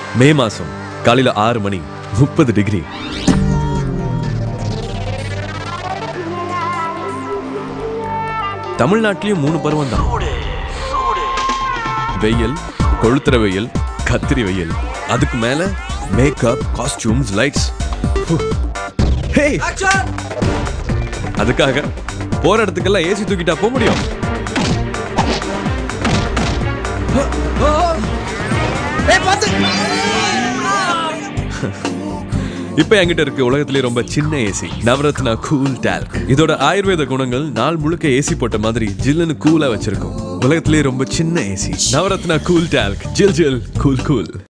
மே மாசம் காலையில ஆறு மணி முப்பது டிகிரி தமிழ்நாட்டிலயும் மூணு பருவம் தான் வெயில் கொளுத்துற வெயில் கத்திரி வெயில் அதுக்கு மேல மேக்கப் காஸ்டியூம்ஸ் லைட்ஸ் ஹே அதுக்காக போற இடத்துக்கெல்லாம் ஏசி தூக்கிட்டா போக முடியும் இப்ப என்கிட்ட இருக்கு உலகத்திலே ரொம்ப சின்ன ஏசி நவரத்னா கூல் டால்க் இதோட ஆயுர்வேத குணங்கள் நாள் முழுக்க ஏசி போட்ட மாதிரி ஜில்லுன்னு கூலா வச்சிருக்கும் உலகத்திலே ரொம்ப சின்ன ஏசி நவரத்னா கூல் டால்க் ஜில் ஜில் கூல் கூல்